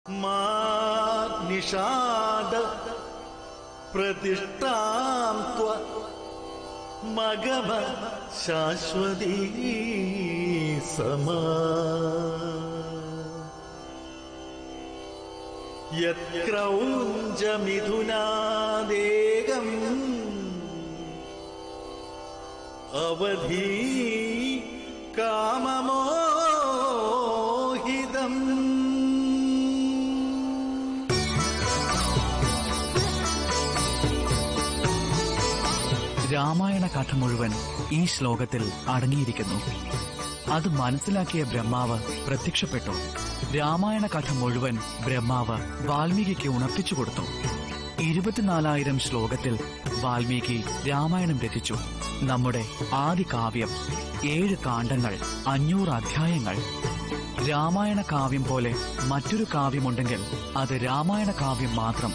മാ നിഷാദ പ്രതിഷ്ഠാം ത്വ മഗമ ശാശ്വതീ സമാ യത്ക്രൗഞ്ചമിഥുനാദേകം അവധി കാമമോഹിതം രാമായണ കഥ മുഴുവൻ ഈ ശ്ലോകത്തിൽ അടങ്ങിയിരിക്കുന്നു അത് മനസ്സിലാക്കിയ ബ്രഹ്മാവ് പ്രത്യക്ഷപ്പെട്ടു രാമായണ കഥ മുഴുവൻ ബ്രഹ്മാവ് വാൽമീകിക്ക് ഉണർത്തിച്ചു കൊടുത്തു ഇരുപത്തിനാലായിരം ശ്ലോകത്തിൽ വാൽമീകി രാമായണം രചിച്ചു നമ്മുടെ ആദി കാവ്യം ഏഴ് കാണ്ഡങ്ങൾ അഞ്ഞൂറ് അധ്യായങ്ങൾ രാമായണ കാവ്യം പോലെ മറ്റൊരു കാവ്യമുണ്ടെങ്കിൽ അത് രാമായണ കാവ്യം മാത്രം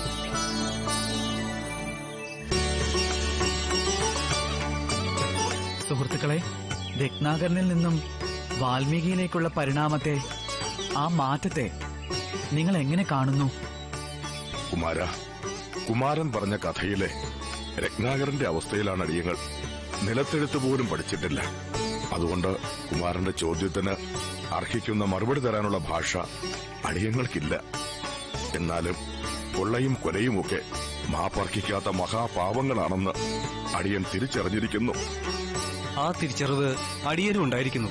സുഹൃത്തുക്കളെ രത്നാകരനിൽ നിന്നും വാൽമീകിയിലേക്കുള്ള പരിണാമത്തെ ആ മാറ്റത്തെ നിങ്ങൾ എങ്ങനെ കാണുന്നു കുമാര കുമാരൻ പറഞ്ഞ കഥയിലെ രത്നാകരന്റെ അവസ്ഥയിലാണ് അടിയങ്ങൾ നിലത്തെഴുത്ത് പോലും പഠിച്ചിട്ടില്ല അതുകൊണ്ട് കുമാരന്റെ ചോദ്യത്തിന് അർഹിക്കുന്ന മറുപടി തരാനുള്ള ഭാഷ അടിയങ്ങൾക്കില്ല എന്നാലും കൊള്ളയും കൊലയുമൊക്കെ മാപ്പർഹിക്കാത്ത മഹാപാവങ്ങളാണെന്ന് അടിയൻ തിരിച്ചറിഞ്ഞിരിക്കുന്നു ആ തിരിച്ചറിവ് അടിയനും ഉണ്ടായിരിക്കുന്നു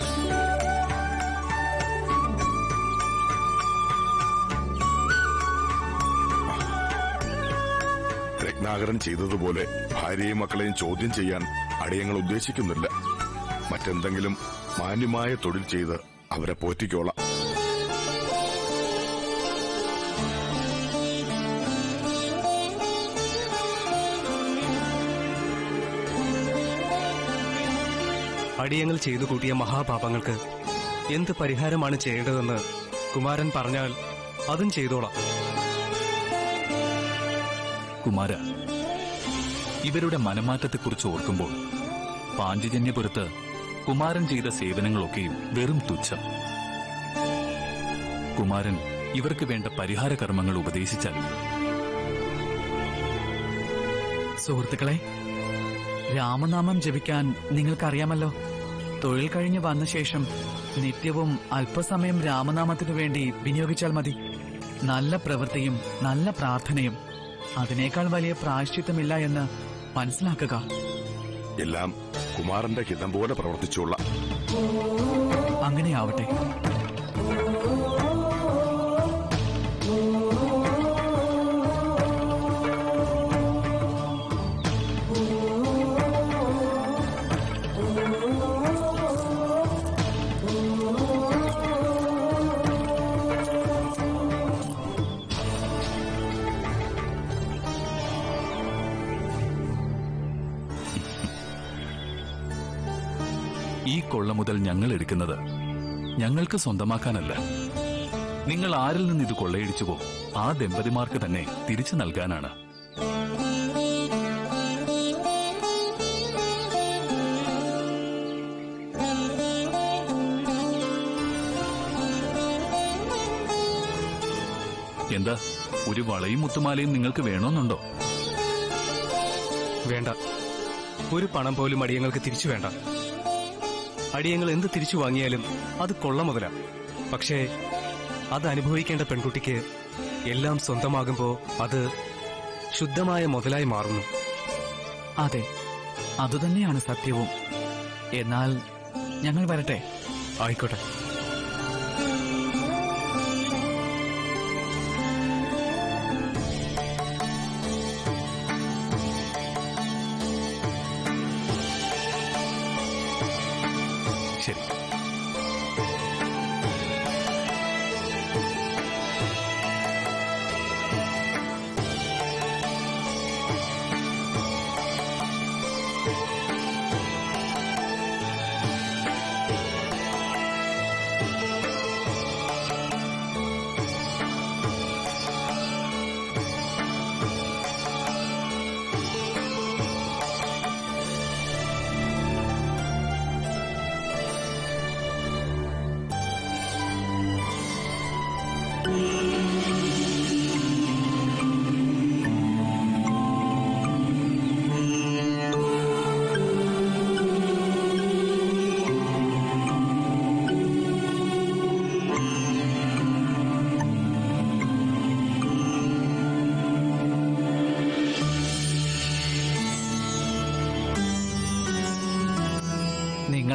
രത്നാകരൻ ചെയ്തതുപോലെ ഭാര്യയും മക്കളെയും ചോദ്യം ചെയ്യാൻ അടിയങ്ങൾ ഉദ്ദേശിക്കുന്നില്ല മറ്റെന്തെങ്കിലും മാന്യമായ തൊഴിൽ ചെയ്ത് അവരെ പോറ്റിക്കോളാം അടിയങ്ങൾ ചെയ്തു കൂട്ടിയ മഹാപാപങ്ങൾക്ക് എന്ത് പരിഹാരമാണ് ചെയ്യേണ്ടതെന്ന് കുമാരൻ പറഞ്ഞാൽ അതും ചെയ്തോളാം കുമാര ഇവരുടെ മനമാറ്റത്തെക്കുറിച്ച് ഓർക്കുമ്പോൾ പാഞ്ചജന്യപുരത്ത് കുമാരൻ ചെയ്ത സേവനങ്ങളൊക്കെയും വെറും തുച്ഛം കുമാരൻ ഇവർക്ക് വേണ്ട പരിഹാര കർമ്മങ്ങൾ ഉപദേശിച്ചാൽ സുഹൃത്തുക്കളെ രാമനാമം ജപിക്കാൻ നിങ്ങൾക്കറിയാമല്ലോ തൊഴിൽ കഴിഞ്ഞ് വന്ന ശേഷം നിത്യവും അല്പസമയം രാമനാമത്തിനു വേണ്ടി വിനിയോഗിച്ചാൽ മതി നല്ല പ്രവൃത്തിയും നല്ല പ്രാർത്ഥനയും അതിനേക്കാൾ വലിയ പ്രായശ്ചിത്തമില്ല എന്ന് മനസ്സിലാക്കുക എല്ലാം കുമാരന്റെ ഹിതം പോലെ പ്രവർത്തിച്ചോളാം അങ്ങനെയാവട്ടെ ഈ കൊള്ള മുതൽ ഞങ്ങൾ എടുക്കുന്നത് ഞങ്ങൾക്ക് സ്വന്തമാക്കാനല്ല നിങ്ങൾ ആരിൽ നിന്ന് ഇത് കൊള്ളയടിച്ചുവോ ആ ദമ്പതിമാർക്ക് തന്നെ തിരിച്ചു നൽകാനാണ് എന്താ ഒരു വളയും മുത്തുമാലയും നിങ്ങൾക്ക് വേണമെന്നുണ്ടോ വേണ്ട ഒരു പണം പോലും അടിയങ്ങൾക്ക് തിരിച്ചു വേണ്ട അടിയങ്ങൾ എന്ത് തിരിച്ചു വാങ്ങിയാലും അത് കൊള്ള മുതല പക്ഷേ അത് അനുഭവിക്കേണ്ട പെൺകുട്ടിക്ക് എല്ലാം സ്വന്തമാകുമ്പോ അത് ശുദ്ധമായ മുതലായി മാറുന്നു അതെ അതുതന്നെയാണ് സത്യവും എന്നാൽ ഞങ്ങൾ വരട്ടെ ആയിക്കോട്ടെ ശരി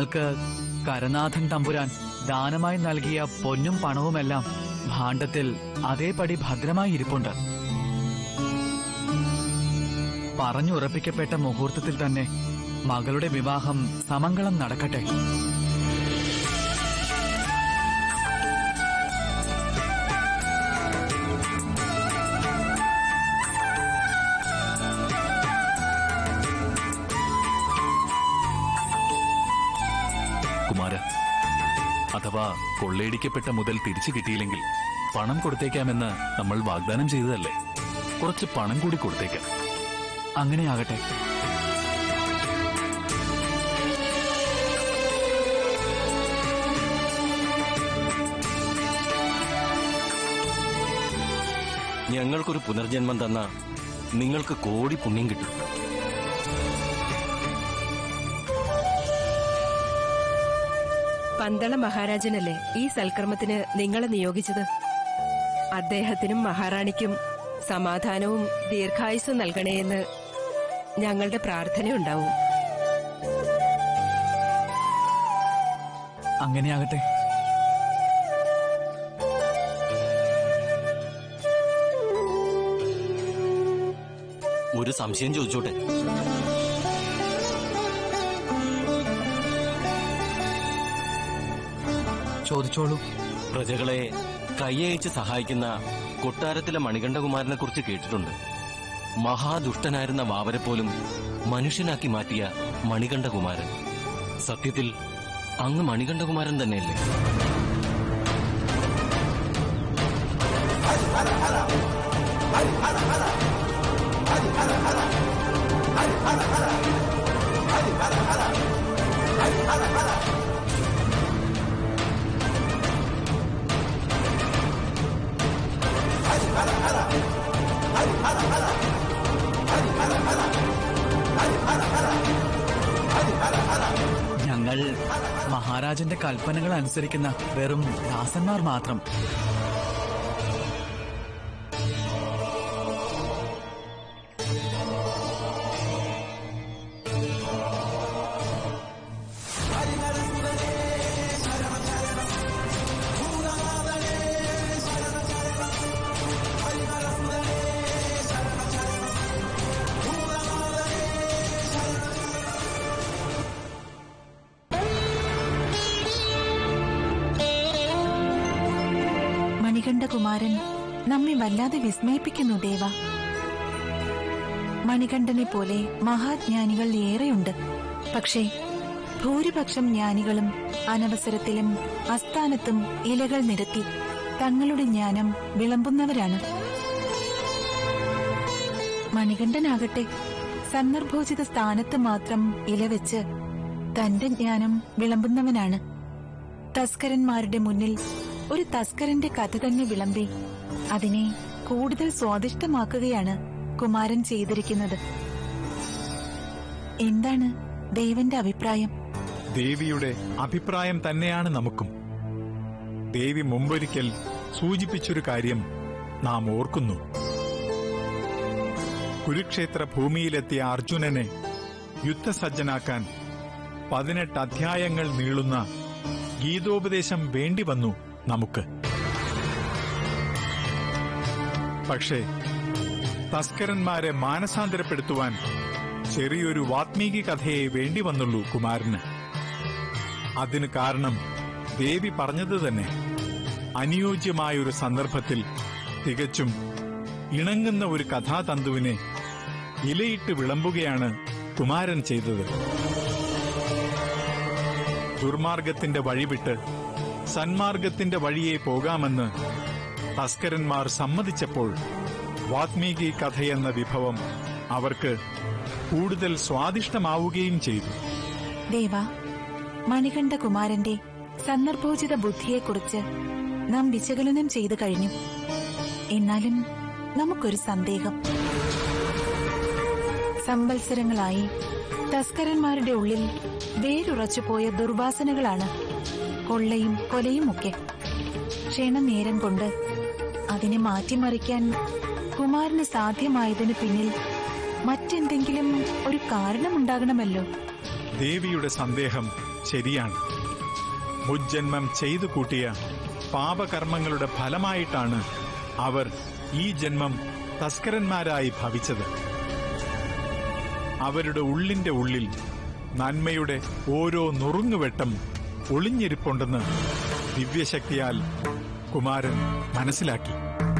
ഞങ്ങൾക്ക് കരനാഥൻ തമ്പുരാൻ ദാനമായി നൽകിയ പൊന്നും പണവുമെല്ലാം ഭാണ്ഡത്തിൽ അതേപടി ഭദ്രമായി ഇരിപ്പുണ്ട് പറഞ്ഞുറപ്പിക്കപ്പെട്ട മുഹൂർത്തത്തിൽ തന്നെ മകളുടെ വിവാഹം സമംഗളം നടക്കട്ടെ കുമാര അഥവാ കൊള്ളയടിക്കപ്പെട്ട മുതൽ തിരിച്ചു കിട്ടിയില്ലെങ്കിൽ പണം കൊടുത്തേക്കാമെന്ന് നമ്മൾ വാഗ്ദാനം ചെയ്തതല്ലേ കുറച്ച് പണം കൂടി കൊടുത്തേക്കാം അങ്ങനെയാകട്ടെ ഞങ്ങൾക്കൊരു പുനർജന്മം തന്ന നിങ്ങൾക്ക് കോടി പുണ്യം കിട്ടും പന്തള മഹാരാജനല്ലേ ഈ സൽക്കർമ്മത്തിന് നിങ്ങളെ നിയോഗിച്ചത് അദ്ദേഹത്തിനും മഹാറാണിക്കും സമാധാനവും ദീർഘായുസ്സും നൽകണേയെന്ന് ഞങ്ങളുടെ പ്രാർത്ഥനയുണ്ടാവും അങ്ങനെയാകട്ടെ ഒരു സംശയം ചോദിച്ചോട്ടെ ചോദിച്ചോളൂ പ്രജകളെ കൈയയച്ച് സഹായിക്കുന്ന കൊട്ടാരത്തിലെ മണികണ്ഠകുമാരനെ കുറിച്ച് കേട്ടിട്ടുണ്ട് മഹാദുഷ്ടനായിരുന്ന വാവരെ പോലും മനുഷ്യനാക്കി മാറ്റിയ മണികണ്ഠകുമാരൻ സത്യത്തിൽ അങ്ങ് മണികണ്ഠകുമാരൻ തന്നെയല്ലേ ഞങ്ങൾ മഹാരാജന്റെ കൽപ്പനകൾ അനുസരിക്കുന്ന വെറും ദാസന്മാർ മാത്രം മണികണ്ഠകുമാരൻ നമ്മെ വല്ലാതെ വിസ്മയിപ്പിക്കുന്നു ദേവ മണികണ്ഠനെ പോലെ മഹാജ്ഞാനികൾ ഏറെയുണ്ട് പക്ഷേ ഭൂരിപക്ഷം ജ്ഞാനികളും അനവസരത്തിലും അസ്ഥാനത്തും ഇലകൾ നിരത്തി തങ്ങളുടെ ജ്ഞാനം വിളമ്പുന്നവരാണ് മണികണ്ഠനാകട്ടെ സന്ദർഭോചിത സ്ഥാനത്ത് മാത്രം ഇലവെച്ച് തന്റെ ജ്ഞാനം വിളമ്പുന്നവനാണ് തസ്കരന്മാരുടെ മുന്നിൽ ഒരു തസ്കരന്റെ കഥ തന്നെ വിളമ്പി അതിനെ കൂടുതൽ സ്വാദിഷ്ടമാക്കുകയാണ് കുമാരൻ ചെയ്തിരിക്കുന്നത് എന്താണ് ദേവന്റെ അഭിപ്രായം ദേവിയുടെ അഭിപ്രായം തന്നെയാണ് നമുക്കും ദേവി മുമ്പൊരിക്കൽ സൂചിപ്പിച്ചൊരു കാര്യം നാം ഓർക്കുന്നു കുരുക്ഷേത്ര ഭൂമിയിലെത്തിയ അർജുനനെ യുദ്ധസജ്ജനാക്കാൻ പതിനെട്ട് അധ്യായങ്ങൾ നീളുന്ന ഗീതോപദേശം വേണ്ടിവന്നു നമുക്ക് പക്ഷേ തസ്കരന്മാരെ മാനസാന്തരപ്പെടുത്തുവാൻ ചെറിയൊരു വാത്മീകി കഥയെ വേണ്ടി വന്നുള്ളൂ കുമാരന് അതിന് കാരണം ദേവി പറഞ്ഞത് തന്നെ അനുയോജ്യമായൊരു സന്ദർഭത്തിൽ തികച്ചും ഇണങ്ങുന്ന ഒരു കഥാതന്തുവിനെ ഇലയിട്ട് വിളമ്പുകയാണ് കുമാരൻ ചെയ്തത് ദുർമാർഗത്തിന്റെ വഴിവിട്ട് സന്മാർഗത്തിന്റെ വഴിയെ പോകാമെന്ന് തസ്കരന്മാർ സമ്മതിച്ചപ്പോൾ വാത്മീകി കഥയെന്ന വിഭവം അവർക്ക് കൂടുതൽ സ്വാദിഷ്ടമാവുകയും ചെയ്തു ദേവ മണികണ്ഠകുമാരന്റെ സന്ദർഭോചിത ബുദ്ധിയെക്കുറിച്ച് നാം വിശകലനം ചെയ്തു കഴിഞ്ഞു എന്നാലും നമുക്കൊരു സന്ദേഹം സംവത്സരങ്ങളായി തസ്കരന്മാരുടെ ഉള്ളിൽ വേരുറച്ചുപോയ ദുർവാസനകളാണ് കൊള്ളയും കൊലയുമൊക്കെ ക്ഷണനേരം കൊണ്ട് അതിനെ മാറ്റിമറിക്കാൻ കുമാരന് സാധ്യമായതിനു പിന്നിൽ മറ്റെന്തെങ്കിലും ഒരു കാരണമുണ്ടാകണമല്ലോ ദേവിയുടെ സന്ദേഹം ശരിയാണ് മുജ്ജന്മം ചെയ്തു കൂട്ടിയ പാപകർമ്മങ്ങളുടെ ഫലമായിട്ടാണ് അവർ ഈ ജന്മം തസ്കരന്മാരായി ഭവിച്ചത് അവരുടെ ഉള്ളിന്റെ ഉള്ളിൽ നന്മയുടെ ഓരോ നുറുങ്ങുവെട്ടം ഒളിഞ്ഞിരിപ്പുണ്ടെന്ന് ദിവ്യശക്തിയാൽ കുമാരൻ മനസ്സിലാക്കി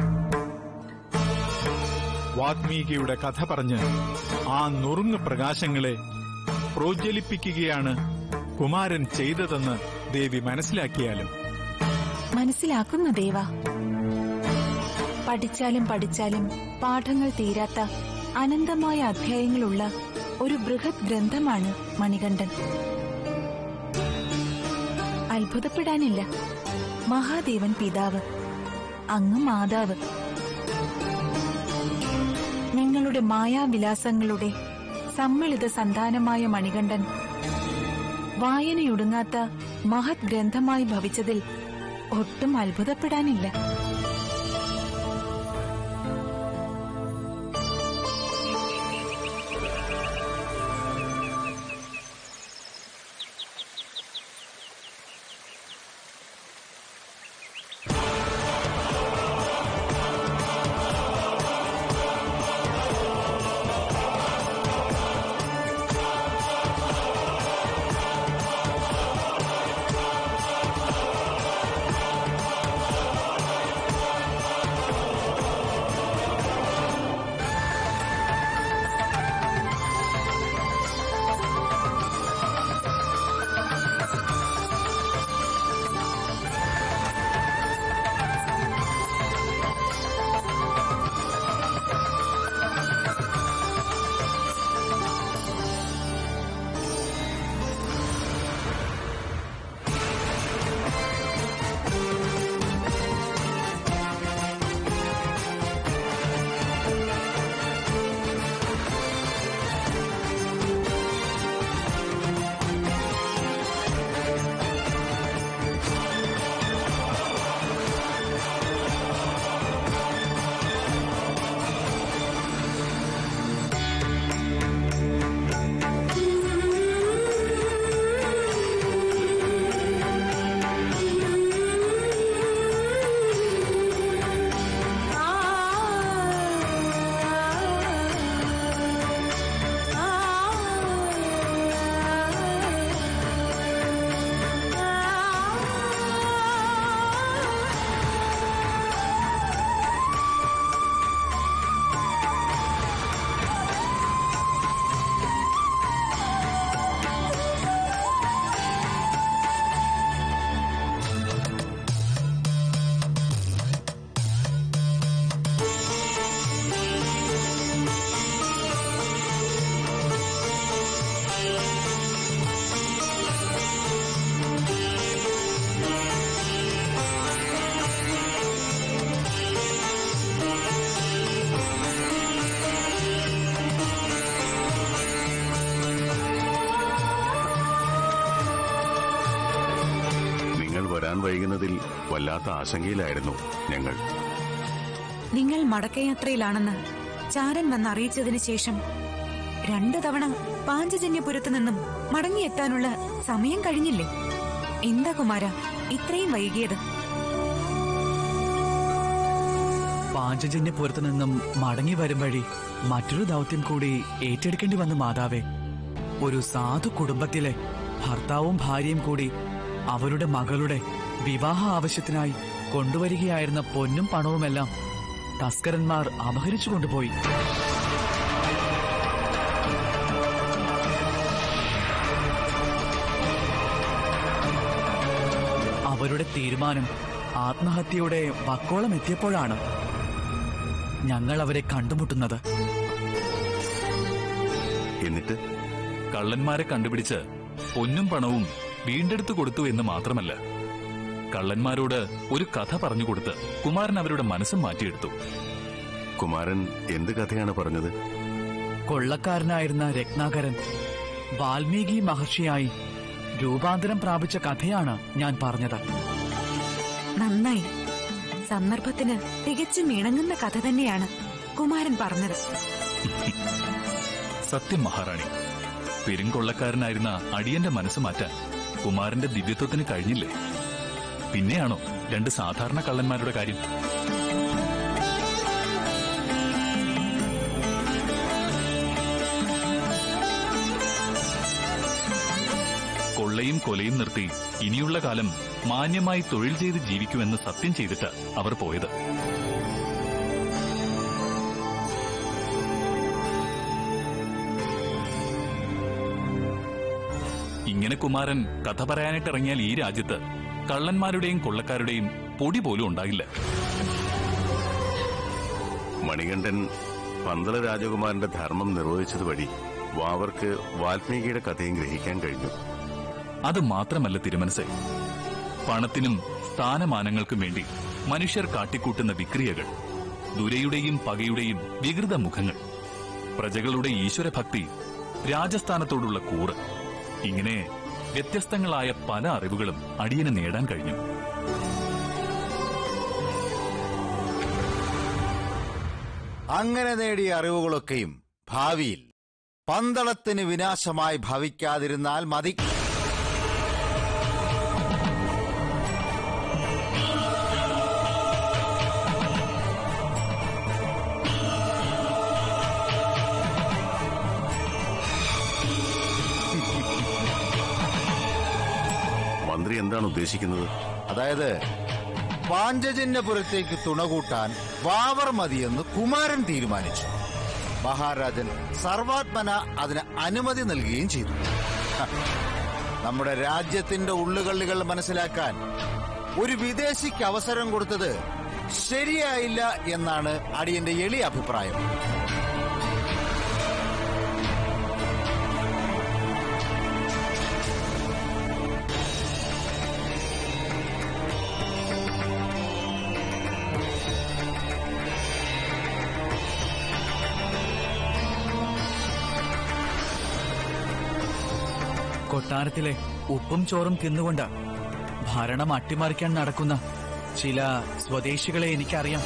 വാത്മീകിയുടെ കഥ പറഞ്ഞ് ആ നുറുങ്ങ് പ്രകാശങ്ങളെ പ്രോജ്വലിപ്പിക്കുകയാണ് കുമാരൻ ചെയ്തതെന്ന് ദേവി മനസ്സിലാക്കിയാലും മനസ്സിലാക്കുന്ന ദേവ പഠിച്ചാലും പഠിച്ചാലും പാഠങ്ങൾ തീരാത്ത അനന്തമായ അധ്യായങ്ങളുള്ള ഒരു ബൃഹത് ഗ്രന്ഥമാണ് മണികണ്ഠൻ അത്ഭുതപ്പെടാനില്ല മഹാദേവൻ പിതാവ് അങ്ങ് മാതാവ് ഞങ്ങളുടെ മായാവിലാസങ്ങളുടെ സമ്മിളിത സന്താനമായ മണികണ്ഠൻ വായനയൊടുങ്ങാത്ത മഹത് ഗ്രന്ഥമായി ഭവിച്ചതിൽ ഒട്ടും അത്ഭുതപ്പെടാനില്ല നിങ്ങൾ വരാൻ വൈകുന്നതിൽ വല്ലാത്ത ആശങ്കയിലായിരുന്നു ഞങ്ങൾ നിങ്ങൾ മടക്കയാത്രയിലാണെന്ന് ചാരൻ വന്ന് അറിയിച്ചതിന് ശേഷം രണ്ടു തവണ പാഞ്ചജന്യപുരത്തു നിന്നും മടങ്ങിയെത്താനുള്ള സമയം കഴിഞ്ഞില്ലേ എന്താ കുമാര ഇത്രയും വൈകിയത് പാഞ്ചജന്യപുരത്തു നിന്നും മടങ്ങി വരും വഴി മറ്റൊരു ദൗത്യം കൂടി ഏറ്റെടുക്കേണ്ടി വന്നു മാതാവേ ഒരു സാധു കുടുംബത്തിലെ ഭർത്താവും ഭാര്യയും കൂടി അവരുടെ മകളുടെ വിവാഹ ആവശ്യത്തിനായി കൊണ്ടുവരികയായിരുന്ന പൊന്നും പണവുമെല്ലാം തസ്കരന്മാർ അപഹരിച്ചു കൊണ്ടുപോയി അവരുടെ തീരുമാനം ആത്മഹത്യയുടെ വക്കോളം എത്തിയപ്പോഴാണ് ഞങ്ങൾ അവരെ കണ്ടുമുട്ടുന്നത് എന്നിട്ട് കള്ളന്മാരെ കണ്ടുപിടിച്ച് പൊന്നും പണവും വീണ്ടെടുത്തു കൊടുത്തു എന്ന് മാത്രമല്ല കള്ളന്മാരോട് ഒരു കഥ പറഞ്ഞുകൊടുത്ത് കുമാരൻ അവരുടെ മനസ്സും മാറ്റിയെടുത്തു കുമാരൻ എന്ത് കഥയാണ് പറഞ്ഞത് കൊള്ളക്കാരനായിരുന്ന രത്നാകരൻ വാൽമീകി മഹർഷിയായി രൂപാന്തരം പ്രാപിച്ച കഥയാണ് ഞാൻ പറഞ്ഞത് നന്നായി സന്ദർഭത്തിന് തികച്ചും ഇണങ്ങുന്ന കഥ തന്നെയാണ് കുമാരൻ പറഞ്ഞത് സത്യം മഹാറാണി പെരുങ്കൊള്ളക്കാരനായിരുന്ന അടിയന്റെ മനസ്സ് മാറ്റാൻ കുമാരന്റെ ദിവ്യത്വത്തിന് കഴിഞ്ഞില്ലേ പിന്നെയാണോ രണ്ട് സാധാരണ കള്ളന്മാരുടെ കാര്യം കൊള്ളയും കൊലയും നിർത്തി ഇനിയുള്ള കാലം മാന്യമായി തൊഴിൽ ചെയ്ത് ജീവിക്കുമെന്ന് സത്യം ചെയ്തിട്ട് അവർ പോയത് ഇങ്ങനെ കുമാരൻ കഥ പറയാനായിട്ട് ഇറങ്ങിയാൽ ഈ രാജ്യത്ത് കള്ളന്മാരുടെയും കൊള്ളക്കാരുടെയും പൊടി പോലും ഉണ്ടാകില്ല മണികണ്ഠൻ പന്തള രാജകുമാരന്റെ ധർമ്മം നിർവഹിച്ചത് വഴി വാവർക്ക് വാൽമീകിയുടെ കഥയും ഗ്രഹിക്കാൻ കഴിഞ്ഞു അത് മാത്രമല്ല തിരുമനസെ പണത്തിനും സ്ഥാനമാനങ്ങൾക്കും വേണ്ടി മനുഷ്യർ കാട്ടിക്കൂട്ടുന്ന വിക്രിയകൾ ദുരയുടെയും പകയുടെയും വികൃത മുഖങ്ങൾ പ്രജകളുടെ ഈശ്വരഭക്തി രാജസ്ഥാനത്തോടുള്ള കൂറ് ഇങ്ങനെ വ്യത്യസ്തങ്ങളായ പല അറിവുകളും അടിയന് നേടാൻ കഴിഞ്ഞു അങ്ങനെ നേടിയ അറിവുകളൊക്കെയും ഭാവിയിൽ പന്തളത്തിന് വിനാശമായി ഭവിക്കാതിരുന്നാൽ മതി മന്ത്രി എന്താണ് ഉദ്ദേശിക്കുന്നത് അതായത് പാഞ്ചജന്യപുരത്തേക്ക് തുണകൂട്ടാൻ വാവർ മതിയെന്ന് കുമാരൻ തീരുമാനിച്ചു മഹാരാജൻ സർവാത്മന അതിന് അനുമതി നൽകുകയും ചെയ്തു ഹ, നമ്മുടെ രാജ്യത്തിന്റെ ഉള്ളുകള്ളികൾ മനസ്സിലാക്കാൻ ഒരു വിദേശിക്ക് അവസരം കൊടുത്തത് ശരിയായില്ല എന്നാണ് അടിയന്റെ എളിയ അഭിപ്രായം കൊട്ടാരത്തിലെ ഉപ്പും ചോറും തിന്നുകൊണ്ട് ഭരണം അട്ടിമറിക്കാൻ നടക്കുന്ന ചില സ്വദേശികളെ എനിക്കറിയാം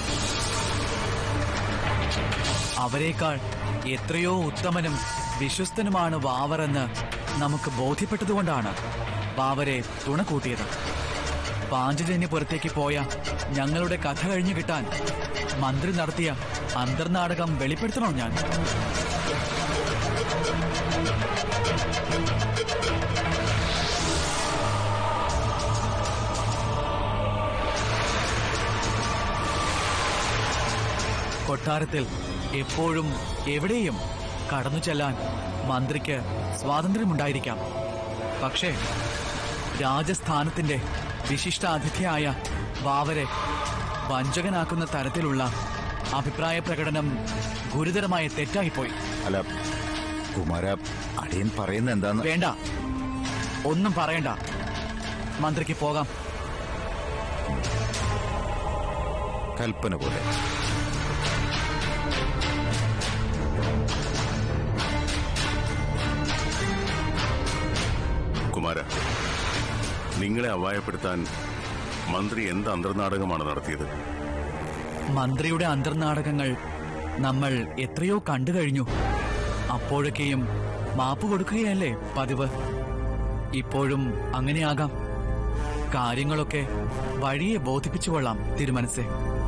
അവരെക്കാൾ എത്രയോ ഉത്തമനും വിശ്വസ്തനുമാണ് വാവറെന്ന് നമുക്ക് ബോധ്യപ്പെട്ടതുകൊണ്ടാണ് വാവരെ തുണ കൂട്ടിയത് പാഞ്ചജന്യപുരത്തേക്ക് പോയ ഞങ്ങളുടെ കഥ കഴിഞ്ഞു കിട്ടാൻ മന്ത്രി നടത്തിയ അന്തർനാടകം വെളിപ്പെടുത്തണോ ഞാൻ കൊട്ടാരത്തിൽ എപ്പോഴും എവിടെയും കടന്നു ചെല്ലാൻ മന്ത്രിക്ക് സ്വാതന്ത്ര്യമുണ്ടായിരിക്കാം പക്ഷേ രാജസ്ഥാനത്തിന്റെ വിശിഷ്ടാതിഥിയായ വാവരെ വഞ്ചകനാക്കുന്ന തരത്തിലുള്ള അഭിപ്രായ പ്രകടനം ഗുരുതരമായ തെറ്റായിപ്പോയി അല്ല കുമാര അടിയൻ പറയുന്ന എന്താന്ന് വേണ്ട ഒന്നും പറയണ്ട മന്ത്രിക്ക് പോകാം കൽപ്പന പോലെ കുമാര നിങ്ങളെ അപായപ്പെടുത്താൻ മന്ത്രി എന്ത് അന്തർനാടകമാണ് നടത്തിയത് മന്ത്രിയുടെ അന്തർനാടകങ്ങൾ നമ്മൾ എത്രയോ കണ്ടു കഴിഞ്ഞു അപ്പോഴൊക്കെയും മാപ്പ് കൊടുക്കുകയല്ലേ പതിവ് ഇപ്പോഴും അങ്ങനെയാകാം കാര്യങ്ങളൊക്കെ വഴിയെ ബോധിപ്പിച്ചുകൊള്ളാം തിരുമനസെ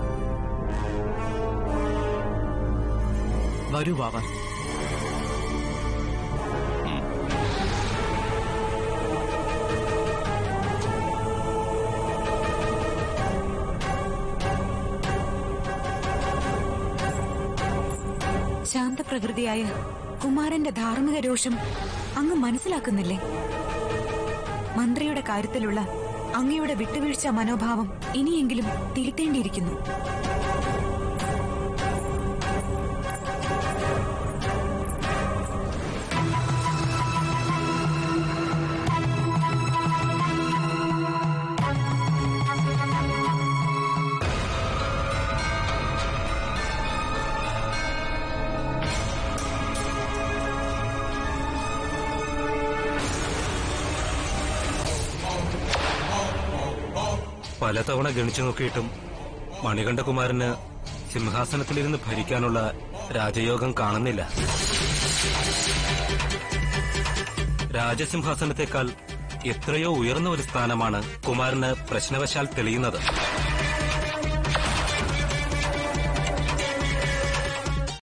വരൂ ബാബ ശാന്തപ്രകൃതിയായ കുമാരന്റെ ധാർമ്മിക രോഷം അങ്ങ് മനസ്സിലാക്കുന്നില്ലേ മന്ത്രിയുടെ കാര്യത്തിലുള്ള അങ്ങയുടെ വിട്ടുവീഴ്ച മനോഭാവം ഇനിയെങ്കിലും തിരുത്തേണ്ടിയിരിക്കുന്നു പലതവണ ഗണിച്ചു നോക്കിയിട്ടും മണികണ്ഠകുമാരന് സിംഹാസനത്തിലിരുന്ന് ഭരിക്കാനുള്ള രാജയോഗം കാണുന്നില്ല രാജസിംഹാസനത്തെക്കാൾ എത്രയോ ഉയർന്ന ഒരു സ്ഥാനമാണ് കുമാരന് പ്രശ്നവശാൽ തെളിയുന്നത്